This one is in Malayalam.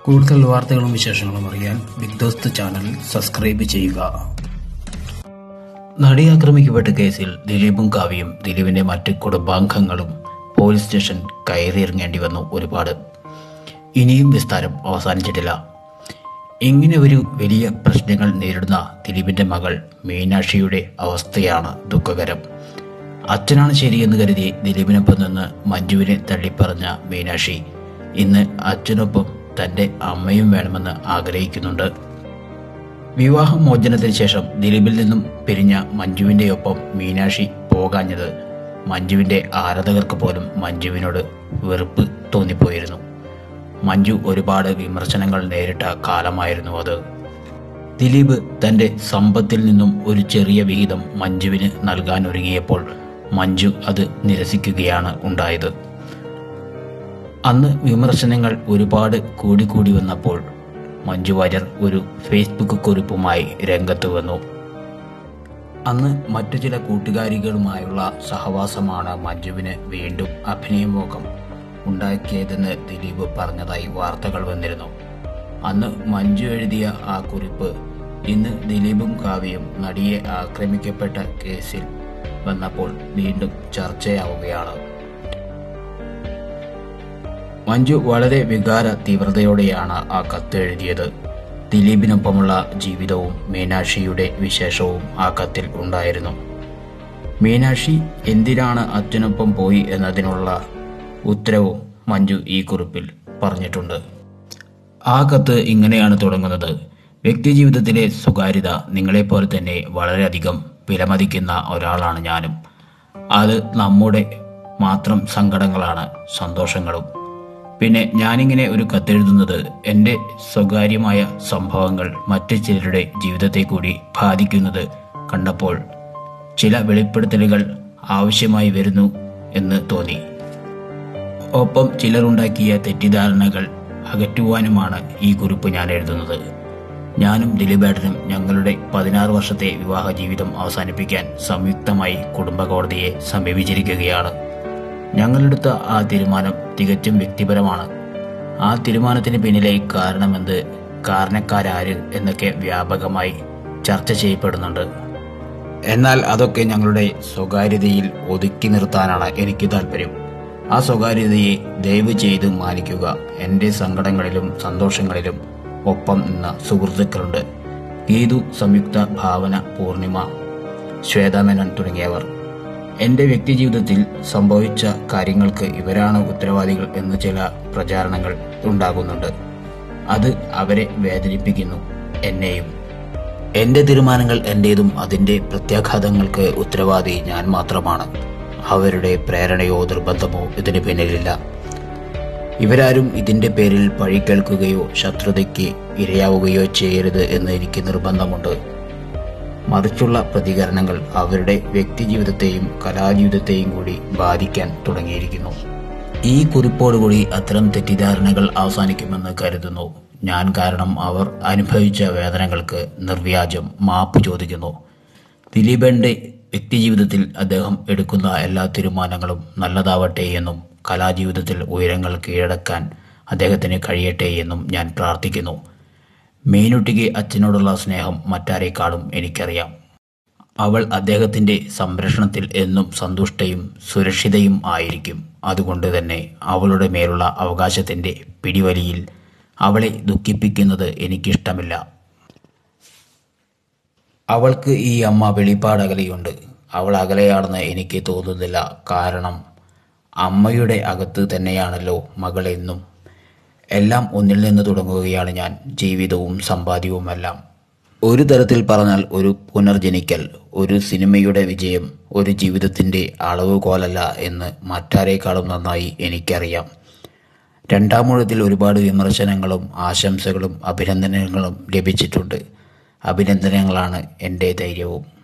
കൂടുതൽ വാർത്തകളും വിശേഷങ്ങളും അറിയാൻ ബിഗ് ദോസ്ത് ചാനൽ സബ്സ്ക്രൈബ് ചെയ്യുക നടി ആക്രമിക്കപ്പെട്ട കേസിൽ ദിലീപും കാവ്യയും ദിലീപിന്റെ മറ്റ് കുടുംബാംഗങ്ങളും പോലീസ് സ്റ്റേഷൻ കയറിയിറങ്ങേണ്ടി വന്നു ഒരുപാട് ഇനിയും വിസ്താരം അവസാനിച്ചിട്ടില്ല ഇങ്ങനെ ഒരു വലിയ പ്രശ്നങ്ങൾ നേരിടുന്ന ദിലീപിന്റെ മകൾ മീനാക്ഷിയുടെ അവസ്ഥയാണ് ദുഃഖകരം അച്ഛനാണ് ശരിയെന്ന് കരുതി ദിലീപിനൊപ്പം നിന്ന് മഞ്ജുവിനെ തള്ളിപ്പറഞ്ഞ മീനാക്ഷി ഇന്ന് അച്ഛനൊപ്പം തന്റെ അമ്മയും വേണമെന്ന് ആഗ്രഹിക്കുന്നുണ്ട് വിവാഹമോചനത്തിന് ശേഷം ദിലീപിൽ നിന്നും പിരിഞ്ഞ മഞ്ജുവിന്റെ ഒപ്പം മീനാക്ഷി പോകാഞ്ഞത് മഞ്ജുവിന്റെ ആരാധകർക്ക് പോലും മഞ്ജുവിനോട് വെറുപ്പ് തോന്നിപ്പോയിരുന്നു മഞ്ജു ഒരുപാട് വിമർശനങ്ങൾ നേരിട്ട കാലമായിരുന്നു അത് ദിലീപ് തന്റെ സമ്പത്തിൽ നിന്നും ഒരു ചെറിയ വിഹിതം മഞ്ജുവിന് നൽകാൻ ഒരുങ്ങിയപ്പോൾ മഞ്ജു അത് നിരസിക്കുകയാണ് ഉണ്ടായത് അന്ന് വിമർശനങ്ങൾ ഒരുപാട് കൂടിക്കൂടി വന്നപ്പോൾ മഞ്ജു വാര്യർ ഒരു ഫേസ്ബുക്ക് കുറിപ്പുമായി രംഗത്ത് വന്നു അന്ന് മറ്റു ചില കൂട്ടുകാരികളുമായുള്ള സഹവാസമാണ് മഞ്ജുവിന് വീണ്ടും അഭിനയമോഹം ഉണ്ടാക്കിയതെന്ന് ദിലീപ് പറഞ്ഞതായി വാർത്തകൾ വന്നിരുന്നു അന്ന് മഞ്ജു എഴുതിയ ആ കുറിപ്പ് ഇന്ന് ദിലീപും കാവ്യയും നടിയെ ആക്രമിക്കപ്പെട്ട കേസിൽ വന്നപ്പോൾ വീണ്ടും ചർച്ചയാവുകയാണ് മഞ്ജു വളരെ വികാര തീവ്രതയോടെയാണ് ആ കത്ത് എഴുതിയത് ദിലീപിനൊപ്പമുള്ള ജീവിതവും മീനാക്ഷിയുടെ വിശേഷവും ആ കത്തിൽ ഉണ്ടായിരുന്നു മീനാക്ഷി എന്തിനാണ് അച്ഛനൊപ്പം പോയി എന്നതിനുള്ള ഉത്തരവും മഞ്ജു ഈ കുറിപ്പിൽ പറഞ്ഞിട്ടുണ്ട് ആ കത്ത് ഇങ്ങനെയാണ് തുടങ്ങുന്നത് വ്യക്തിജീവിതത്തിലെ സ്വകാര്യത നിങ്ങളെപ്പോലെ തന്നെ വളരെയധികം വിലമതിക്കുന്ന ഒരാളാണ് ഞാനും അത് നമ്മുടെ മാത്രം സങ്കടങ്ങളാണ് സന്തോഷങ്ങളും പിന്നെ ഞാനിങ്ങനെ ഒരു കത്തെഴുതുന്നത് എൻ്റെ സ്വകാര്യമായ സംഭവങ്ങൾ മറ്റു ചിലരുടെ ജീവിതത്തെ കൂടി ബാധിക്കുന്നത് കണ്ടപ്പോൾ ചില വെളിപ്പെടുത്തലുകൾ ആവശ്യമായി വരുന്നു എന്ന് തോന്നി ഒപ്പം ചിലരുണ്ടാക്കിയ തെറ്റിദ്ധാരണകൾ അകറ്റുവാനുമാണ് ഈ കുറിപ്പ് ഞാൻ എഴുതുന്നത് ഞാനും ദിലീപേട്ടനും ഞങ്ങളുടെ പതിനാറ് വർഷത്തെ വിവാഹ ജീവിതം അവസാനിപ്പിക്കാൻ സംയുക്തമായി കുടുംബ കോടതിയെ സമീപിച്ചിരിക്കുകയാണ് ഞങ്ങളെടുത്ത ആ തീരുമാനം തികച്ചും വ്യക്തിപരമാണ് ആ തീരുമാനത്തിന് പിന്നിലെ കാരണമെന്ത് കാരണക്കാരാര് എന്നൊക്കെ വ്യാപകമായി ചർച്ച ചെയ്യപ്പെടുന്നുണ്ട് എന്നാൽ അതൊക്കെ ഞങ്ങളുടെ സ്വകാര്യതയിൽ ഒതുക്കി നിർത്താനാണ് എനിക്ക് താല്പര്യം ആ സ്വകാര്യതയെ ദയവ് ചെയ്ത് മാനിക്കുക എൻ്റെ സങ്കടങ്ങളിലും സന്തോഷങ്ങളിലും ഒപ്പം നിന്ന സുഹൃത്തുക്കളുണ്ട് ഗീതു സംയുക്ത ഭാവന പൂർണിമ ശ്വേതാമേനൻ തുടങ്ങിയവർ എൻ്റെ വ്യക്തിജീവിതത്തിൽ സംഭവിച്ച കാര്യങ്ങൾക്ക് ഇവരാണ് ഉത്തരവാദികൾ എന്ന് ചില പ്രചാരണങ്ങൾ ഉണ്ടാകുന്നുണ്ട് അത് അവരെ വേദനിപ്പിക്കുന്നു എന്നെയും എൻ്റെ തീരുമാനങ്ങൾ എൻ്റേതും അതിൻ്റെ പ്രത്യാഘാതങ്ങൾക്ക് ഉത്തരവാദി ഞാൻ മാത്രമാണ് അവരുടെ പ്രേരണയോ നിർബന്ധമോ ഇതിന് പിന്നിലില്ല ഇവരാരും ഇതിന്റെ പേരിൽ പഴി കേൾക്കുകയോ ശത്രുതയ്ക്ക് ഇരയാവുകയോ ചെയ്യരുത് എന്ന് എനിക്ക് നിർബന്ധമുണ്ട് മറിച്ചുള്ള പ്രതികരണങ്ങൾ അവരുടെ വ്യക്തിജീവിതത്തെയും കലാജീവിതത്തെയും കൂടി ബാധിക്കാൻ തുടങ്ങിയിരിക്കുന്നു ഈ കുറിപ്പോടുകൂടി അത്തരം തെറ്റിദ്ധാരണകൾ അവസാനിക്കുമെന്ന് കരുതുന്നു ഞാൻ കാരണം അവർ അനുഭവിച്ച വേദനകൾക്ക് നിർവ്യാജം മാപ്പ് ചോദിക്കുന്നു ദിലീപന്റെ വ്യക്തിജീവിതത്തിൽ അദ്ദേഹം എടുക്കുന്ന എല്ലാ തീരുമാനങ്ങളും നല്ലതാവട്ടെ എന്നും കലാജീവിതത്തിൽ ഉയരങ്ങൾ കീഴടക്കാൻ അദ്ദേഹത്തിന് കഴിയട്ടെ എന്നും ഞാൻ പ്രാർത്ഥിക്കുന്നു മീനുട്ടിക്ക് അച്ഛനോടുള്ള സ്നേഹം മറ്റാരേക്കാളും എനിക്കറിയാം അവൾ അദ്ദേഹത്തിന്റെ സംരക്ഷണത്തിൽ എന്നും സന്തുഷ്ടയും സുരക്ഷിതയും ആയിരിക്കും അതുകൊണ്ട് തന്നെ അവളുടെ മേലുള്ള അവകാശത്തിന്റെ പിടിവലിയിൽ അവളെ ദുഃഖിപ്പിക്കുന്നത് എനിക്കിഷ്ടമില്ല അവൾക്ക് ഈ അമ്മ വെളിപ്പാട് അകലെയുണ്ട് അവൾ അകലെയാണെന്ന് എനിക്ക് തോന്നുന്നില്ല കാരണം അമ്മയുടെ അകത്ത് തന്നെയാണല്ലോ മകളെന്നും എല്ലാം ഒന്നിൽ നിന്ന് തുടങ്ങുകയാണ് ഞാൻ ജീവിതവും സമ്പാദ്യവുമെല്ലാം ഒരു തരത്തിൽ പറഞ്ഞാൽ ഒരു പുനർജനിക്കൽ ഒരു സിനിമയുടെ വിജയം ഒരു ജീവിതത്തിൻ്റെ അളവുകോലല്ല എന്ന് മറ്റാരേക്കാളും നന്നായി എനിക്കറിയാം രണ്ടാമൂഴത്തിൽ ഒരുപാട് വിമർശനങ്ങളും ആശംസകളും അഭിനന്ദനങ്ങളും ലഭിച്ചിട്ടുണ്ട് അഭിനന്ദനങ്ങളാണ് എൻ്റെ ധൈര്യവും